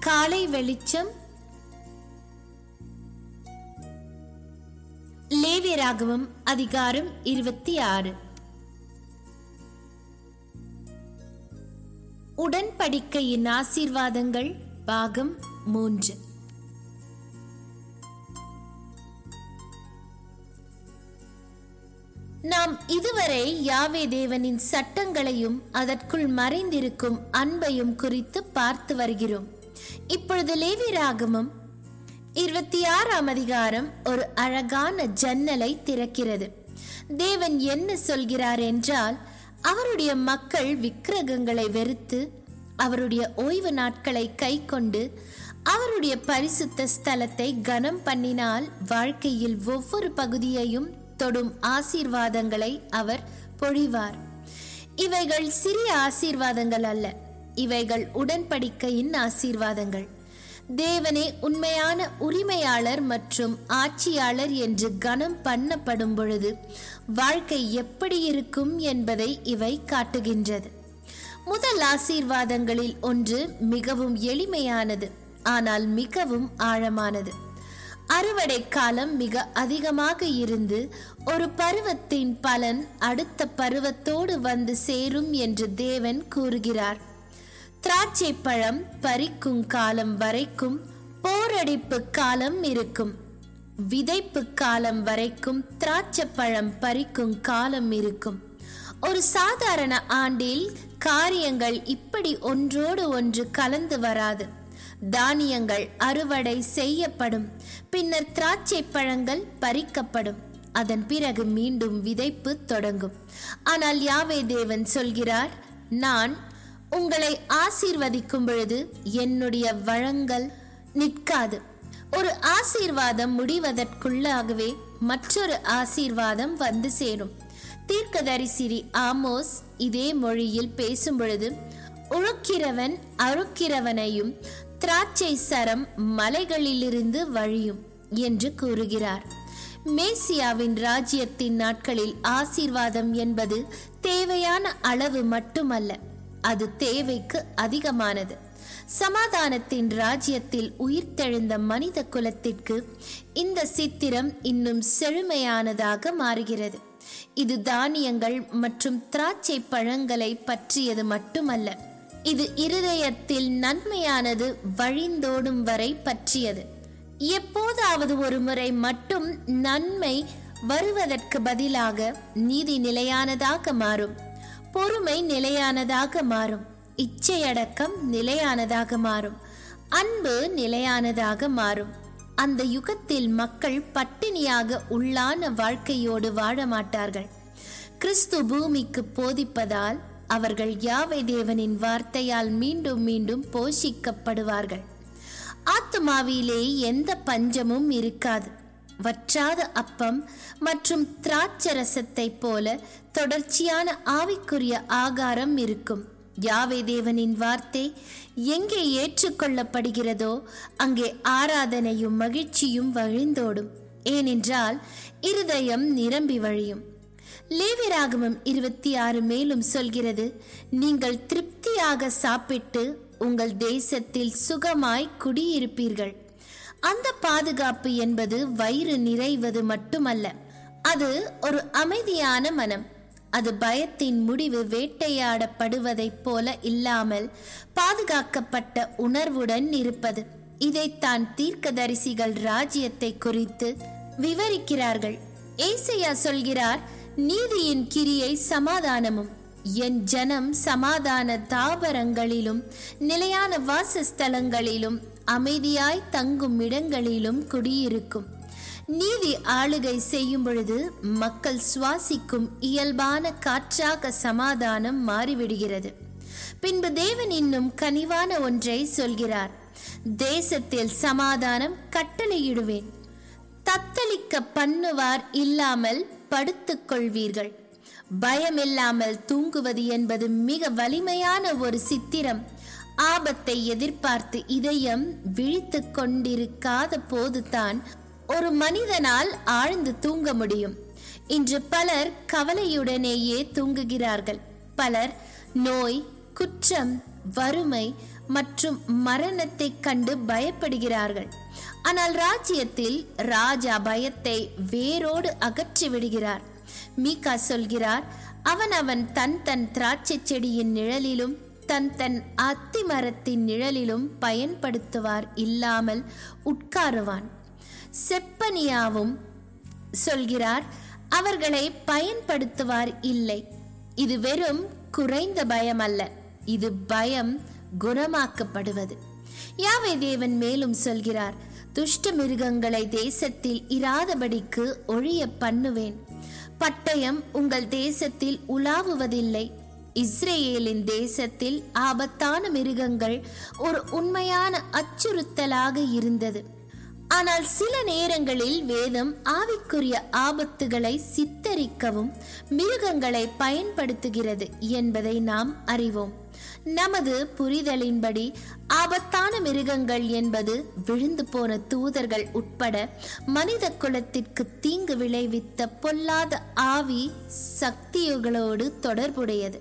காலை வெளிச்சம் லேவியராகவம் அதிகாரம் இருபத்தி ஆறு உடன்படிக்கையின் ஆசீர்வாதங்கள் பாகம் மூன்று நாம் இதுவரை யாவே தேவனின் சட்டங்களையும் அதற்குள் மறைந்திருக்கும் அன்பையும் குறித்து பார்த்து வருகிறோம் இப்பொழுது லேவியராகமம் இருபத்தி ஆறாம் அதிகாரம் ஒரு அழகான ஜன்னலை திறக்கிறது தேவன் என்ன சொல்கிறார் என்றால் அவருடைய மக்கள் விக்கிரகங்களை வெறுத்து அவருடைய ஓய்வு நாட்களை கை கொண்டு அவருடைய பரிசுத்த ஸ்தலத்தை கனம் பண்ணினால் வாழ்க்கையில் ஒவ்வொரு பகுதியையும் தொடும் ஆசீர்வாதங்களை அவர் பொழிவார் இவைகள் சிறிய ஆசீர்வாதங்கள் அல்ல இவைகள் உடன்படிக்கையின் ஆசீர்வாதங்கள் தேவனே உண்மையான உரிமையாளர் மற்றும் ஆட்சியாளர் என்று கனம் பண்ணப்படும் பொழுது வாழ்க்கை எப்படி இருக்கும் என்பதை இவை காட்டுகின்றது முதல் ஆசீர்வாதங்களில் ஒன்று மிகவும் எளிமையானது ஆனால் மிகவும் ஆழமானது அறுவடை காலம் மிக அதிகமாக இருந்து ஒரு பருவத்தின் பலன் அடுத்த பருவத்தோடு வந்து சேரும் என்று தேவன் கூறுகிறார் திராட்சை பழம் பறிக்கும் காலம் வரைக்கும் போரடிப்பு காலம் இருக்கும் விதைப்பு காலம் வரைக்கும் திராட்சை பழம் பறிக்கும் காலம் இருக்கும் ஒரு சாதாரண ஆண்டில் காரியங்கள் இப்படி ஒன்றோடு ஒன்று கலந்து வராது தானியங்கள் அறுவடை செய்யப்படும் பின்னர் திராட்சை பழங்கள் பறிக்கப்படும் அதன் பிறகு மீண்டும் விதைப்பு தொடங்கும் ஆனால் யாவே தேவன் சொல்கிறார் நான் உங்களை ஆசீர்வதிக்கும் பொழுது என்னுடைய வழங்கல் நிற்காது ஒரு ஆசீர்வாதம் முடிவதற்குள்ளாகவே மற்றொரு ஆசீர்வாதம் வந்து சேரும் தீர்க்கதரிசிரி ஆமோஸ் இதே மொழியில் பேசும் பொழுது உழுக்கிறவன் அறுக்கிறவனையும் திராட்சை சரம் மலைகளிலிருந்து வழியும் என்று கூறுகிறார் மேசியாவின் ராஜ்யத்தின் நாட்களில் ஆசீர்வாதம் என்பது தேவையான அளவு மட்டுமல்ல அது தேவைக்கு அதிகமானது சமாதானத்தின் ராஜ்யத்தில் உயிர்த்தெழுந்த மனித குலத்திற்கு இந்த சித்திரம் இன்னும் செழுமையானதாக மாறுகிறது இது தானியங்கள் மற்றும் திராட்சை பழங்களை பற்றியது மட்டுமல்ல இது இருதயத்தில் நன்மையானது வழிந்தோடும் வரை பற்றியது எப்போதாவது ஒரு முறை மட்டும் நன்மை வருவதற்கு பதிலாக நீதி நிலையானதாக மாறும் பொறுமை நிலையானதாக மாறும் இச்சையடக்கம் நிலையானதாக மாறும் அன்பு நிலையானதாக மாறும் அந்த யுகத்தில் மக்கள் பட்டினியாக உள்ளான வாழ்க்கையோடு வாழ மாட்டார்கள் கிறிஸ்து பூமிக்கு போதிப்பதால் அவர்கள் யாவை தேவனின் வார்த்தையால் மீண்டும் மீண்டும் போஷிக்கப்படுவார்கள் ஆத்துமாவிலே எந்த பஞ்சமும் இருக்காது வற்றாத அப்பம் மற்றும் திராட்சரசத்தை போல தொடர்ச்சியான ஆவிக்குரிய ஆகாரம் இருக்கும் யாவை தேவனின் வார்த்தை எங்கே ஏற்றுக்கொள்ளப்படுகிறதோ அங்கே ஆராதனையும் மகிழ்ச்சியும் வழிந்தோடும் ஏனென்றால் இருதயம் நிரம்பி வழியும் லேவிராகமம் இருபத்தி ஆறு மேலும் சொல்கிறது நீங்கள் திருப்தியாக சாப்பிட்டு உங்கள் தேசத்தில் சுகமாய் குடியிருப்பீர்கள் அந்த பாதுகாப்பு என்பது வயிறு நிறைவது மட்டுமல்ல அது ஒரு அமைதியான மனம் அது பயத்தின் முடிவு வேட்டையாடப்படுவதைப் போல இல்லாமல் பாதுகாக்கப்பட்ட உணர்வுடன் இருப்பது இதைத்தான் தீர்க்கதரிசிகள் ராஜ்யத்தை குறித்து விவரிக்கிறார்கள் ஏசையா சொல்கிறார் நீதியின் கிரியை சமாதானமும் என் ஜனம் சமாதான தாவரங்களிலும் நிலையான வாசஸ்தலங்களிலும் அமைதியாய் தங்கும் இடங்களிலும் குடியிருக்கும் நீதி ஆளுகை செய்யும் பொழுது மக்கள் சுவாசிக்கும் இயல்பான காற்றாக சமாதானம் மாறிவிடுகிறது பின்பு தேவன் இன்னும் கனிவான ஒன்றை சொல்கிறார் தேசத்தில் சமாதானம் கட்டளையிடுவேன் தத்தளிக்க பண்ணுவார் இல்லாமல் படுத்துக் கொள்வீர்கள் பயமில்லாமல் தூங்குவது என்பது மிக வலிமையான ஒரு சித்திரம் ஆபத்தை எதிர்பார்த்து இதயம் விழித்து கொண்டிருக்காத போதுதான் ஒரு மனிதனால் ஆழ்ந்து தூங்க முடியும் இன்று பலர் கவலையுடனேயே தூங்குகிறார்கள் பலர் நோய் குற்றம் வறுமை மற்றும் மரணத்தை கண்டு பயப்படுகிறார்கள் ஆனால் ராஜ்யத்தில் ராஜா பயத்தை வேரோடு அகற்றி விடுகிறார் மீகா சொல்கிறார் அவன் அவன் தன் தன் திராட்சை செடியின் நிழலிலும் தன் தன் அத்தி மரத்தின் நிழலிலும் பயன்படுத்துவார் இல்லாமல் உட்காருவான் செப்பனியாவும் சொல்கிறார் அவர்களை பயன்படுத்துவார் இல்லை இது வெறும் குறைந்த பயம் அல்ல இது பயம் குணமாக்கப்படுவது யாவே தேவன் மேலும் சொல்கிறார் துஷ்ட மிருகங்களை தேசத்தில் இராதபடிக்கு ஒழிய பண்ணுவேன் பட்டயம் உங்கள் தேசத்தில் உலாவுவதில்லை இஸ்ரேலின் தேசத்தில் ஆபத்தான மிருகங்கள் ஒரு உண்மையான அச்சுறுத்தலாக இருந்தது ஆனால் சில நேரங்களில் வேதம் ஆவிக்குரிய ஆபத்துகளை சித்தரிக்கவும் மிருகங்களை பயன்படுத்துகிறது என்பதை நாம் அறிவோம் நமது புரிதலின்படி ஆபத்தான மிருகங்கள் என்பது விழுந்து போன தூதர்கள் உட்பட மனித குலத்திற்கு தீங்கு விளைவித்த பொல்லாத ஆவி சக்திகளோடு தொடர்புடையது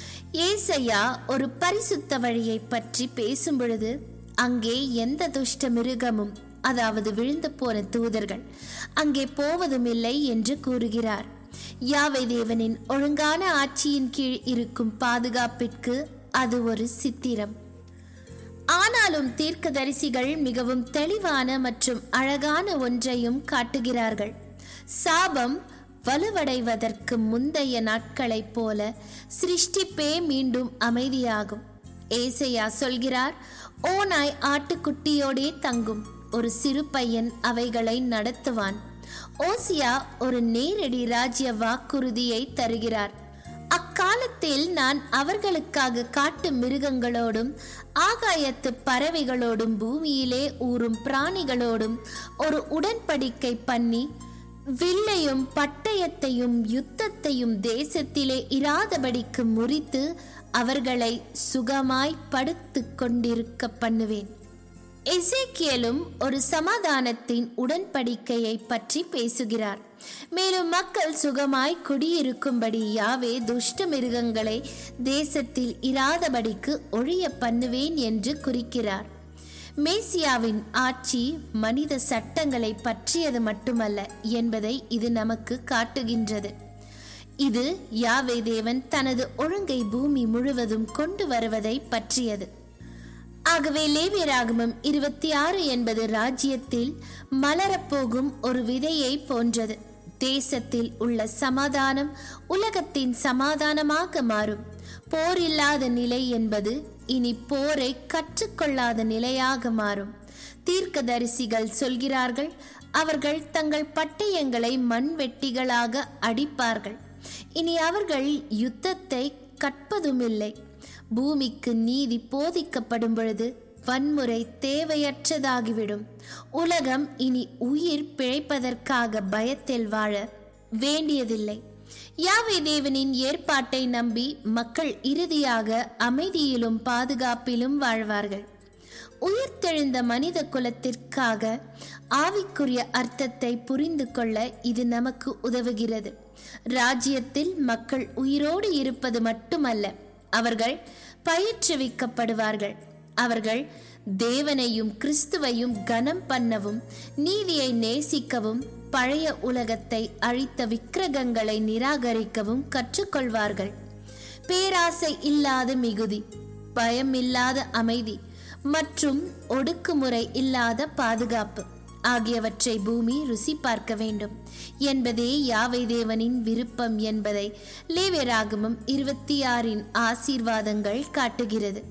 ஏசையா ஒரு பரிசுத்த வழியை பற்றி பேசும் பொழுது அங்கே எந்த துஷ்ட மிருகமும் அதாவது விழுந்து போன தூதர்கள் அங்கே போவதும் இல்லை என்று கூறுகிறார் யாவை தேவனின் ஒழுங்கான ஆட்சியின் கீழ் இருக்கும் பாதுகாப்பிற்கு அது ஒரு சித்திரம் ஆனாலும் தீர்க்கதரிசிகள் மிகவும் தெளிவான மற்றும் அழகான ஒன்றையும் காட்டுகிறார்கள் சாபம் வலுவடைவதற்கு முந்தைய நாட்களைப் போல சிருஷ்டிப்பே மீண்டும் அமைதியாகும் ஏசையா சொல்கிறார் ஓநாய் ஆட்டுக்குட்டியோடே தங்கும் ஒரு சிறு பையன் அவைகளை நடத்துவான் ஓசியா ஒரு நேரடி ராஜ்ய வாக்குறுதியை தருகிறார் அக்காலத்தில் நான் அவர்களுக்காக காட்டு மிருகங்களோடும் ஆகாயத்து பறவைகளோடும் பூமியிலே ஊறும் பிராணிகளோடும் ஒரு உடன்படிக்கை பண்ணி வில்லையும் பட்டயத்தையும் யுத்தத்தையும் தேசத்திலே இராதபடிக்கு முறித்து அவர்களை சுகமாய் படுத்து கொண்டிருக்க பண்ணுவேன் எசேக்கியலும் ஒரு சமாதானத்தின் உடன்படிக்கையை பற்றி பேசுகிறார் மேலும் மக்கள் சுகமாய் குடியிருக்கும்படி யாவே துஷ்ட மிருகங்களை தேசத்தில் இராதபடிக்கு ஒழிய பண்ணுவேன் என்று குறிக்கிறார் மேசியாவின் ஆட்சி மனித சட்டங்களை பற்றியது மட்டுமல்ல என்பதை இது நமக்கு காட்டுகின்றது இது யாவே தேவன் தனது ஒழுங்கை பூமி முழுவதும் கொண்டு வருவதை பற்றியது ஆகவே லேவியராகமம் இருபத்தி ஆறு என்பது ராஜ்யத்தில் மலரப்போகும் ஒரு விதையை போன்றது தேசத்தில் உள்ள சமாதானம் உலகத்தின் சமாதானமாக மாறும் போர் இல்லாத நிலை என்பது இனி போரை கற்றுக்கொள்ளாத நிலையாக மாறும் தீர்க்கதரிசிகள் சொல்கிறார்கள் அவர்கள் தங்கள் பட்டயங்களை மண்வெட்டிகளாக அடிப்பார்கள் இனி அவர்கள் யுத்தத்தை கற்பதுமில்லை பூமிக்கு நீதி போதிக்கப்படும் பொழுது வன்முறை தேவையற்றதாகிவிடும் உலகம் இனி உயிர் பிழைப்பதற்காக பயத்தில் வாழ வேண்டியதில்லை யாவே தேவனின் ஏற்பாட்டை நம்பி மக்கள் இறுதியாக அமைதியிலும் பாதுகாப்பிலும் வாழ்வார்கள் உயிர்த்தெழுந்த மனித குலத்திற்காக ஆவிக்குரிய அர்த்தத்தை புரிந்து கொள்ள இது நமக்கு உதவுகிறது ராஜ்யத்தில் மக்கள் உயிரோடு இருப்பது மட்டுமல்ல அவர்கள் பயிற்றுவிக்கப்படுவார்கள் அவர்கள் தேவனையும் கிறிஸ்துவையும் கனம் பண்ணவும் நீதியை நேசிக்கவும் பழைய உலகத்தை அழித்த விக்கிரகங்களை நிராகரிக்கவும் கற்றுக்கொள்வார்கள் பேராசை இல்லாத மிகுதி பயம் இல்லாத அமைதி மற்றும் ஒடுக்குமுறை இல்லாத பாதுகாப்பு ஆகியவற்றை பூமி ருசி பார்க்க வேண்டும் என்பதே யாவை தேவனின் விருப்பம் என்பதை லேவியராகமம் இருபத்தி ஆறின் ஆசீர்வாதங்கள் காட்டுகிறது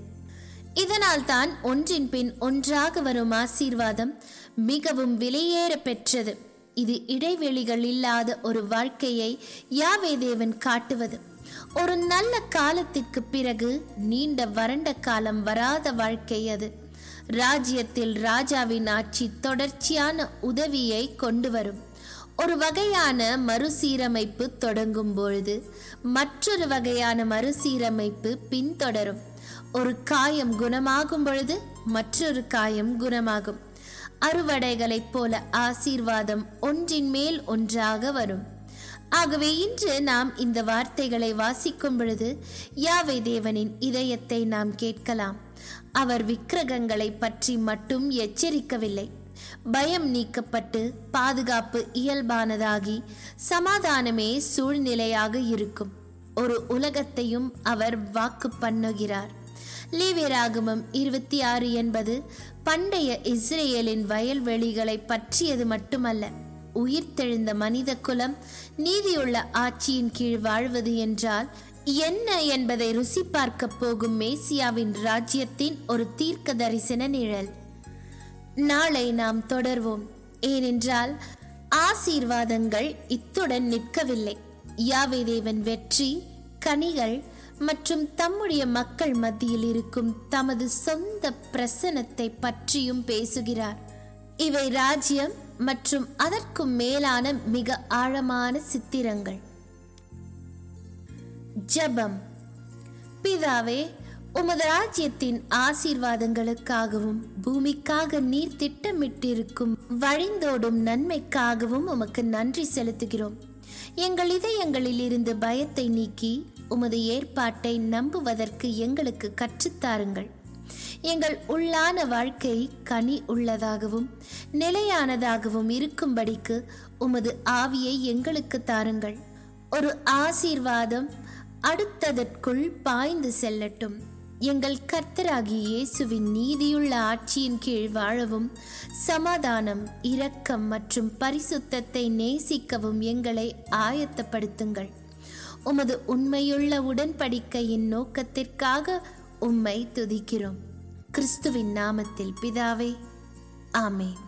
இதனால் தான் ஒன்றின் பின் ஒன்றாக வரும் ஆசீர்வாதம் மிகவும் விலையேற பெற்றது இது இடைவெளிகள் இல்லாத ஒரு வாழ்க்கையை யாவே தேவன் காட்டுவது ஒரு நல்ல காலத்திற்கு பிறகு நீண்ட வறண்ட காலம் வராத வாழ்க்கை அது ராஜ்யத்தில் ராஜாவின் ஆட்சி தொடர்ச்சியான உதவியை கொண்டு வரும் ஒரு வகையான மறுசீரமைப்பு தொடங்கும் பொழுது மற்றொரு வகையான மறுசீரமைப்பு பின்தொடரும் ஒரு காயம் குணமாகும் பொழுது மற்றொரு காயம் குணமாகும் அறுவடைகளைப் போல ஆசீர்வாதம் ஒன்றின் மேல் ஒன்றாக வரும் ஆகவே இன்று நாம் இந்த வார்த்தைகளை வாசிக்கும் பொழுது யாவை தேவனின் இதயத்தை நாம் கேட்கலாம் அவர் விக்கிரகங்களை பற்றி மட்டும் எச்சரிக்கவில்லை பயம் நீக்கப்பட்டு பாதுகாப்பு இயல்பானதாகி சமாதானமே சூழ்நிலையாக இருக்கும் ஒரு உலகத்தையும் அவர் வாக்கு பண்ணுகிறார் லேவியராகமம் இருபத்தி ஆறு என்பது பண்டைய இஸ்ரேலின் வயல்வெளிகளை பற்றியது மட்டுமல்ல உயிர்த்தெழுந்த மனித குலம் நீதியுள்ள ஆட்சியின் கீழ் வாழ்வது என்றால் என்ன என்பதை ருசி பார்க்க போகும் மேசியாவின் ராஜ்யத்தின் ஒரு தீர்க்க தரிசன நிழல் நாளை நாம் தொடர்வோம் ஏனென்றால் ஆசீர்வாதங்கள் இத்துடன் நிற்கவில்லை யாவை தேவன் வெற்றி கனிகள் மற்றும் தம்முடைய மக்கள் மத்தியில் இருக்கும் தமது சொந்த பிரசனத்தை பற்றியும் பேசுகிறார் இவை ராஜ்யம் மற்றும் அதற்கும் மேலான மிக ஆழமான சித்திரங்கள் ஜெபம் பிதாவே உமது ராஜ்யத்தின் ஆசீர்வாதங்களுக்காகவும் பூமிக்காக நீர் திட்டமிட்டிருக்கும் வழிந்தோடும் நன்மைக்காகவும் உமக்கு நன்றி செலுத்துகிறோம் எங்கள் இதயங்களில் இருந்து பயத்தை நீக்கி உமது ஏற்பாட்டை நம்புவதற்கு எங்களுக்கு கற்றுத்தாருங்கள் எங்கள் உள்ளான வாழ்க்கை கனி உள்ளதாகவும் நிலையானதாகவும் இருக்கும்படிக்கு உமது ஆவியை எங்களுக்கு தாருங்கள் ஒரு ஆசீர்வாதம் அடுத்ததற்குள் பாய்ந்து செல்லட்டும் எங்கள் கர்த்தராகிய இயேசுவின் நீதியுள்ள ஆட்சியின் கீழ் வாழவும் சமாதானம் இரக்கம் மற்றும் பரிசுத்தத்தை நேசிக்கவும் எங்களை ஆயத்தப்படுத்துங்கள் உமது உண்மையுள்ள உடன்படிக்கையின் நோக்கத்திற்காக உம்மை துதிக்கிறோம் கிறிஸ்துவின் நாமத்தில் பிதாவே ஆமென்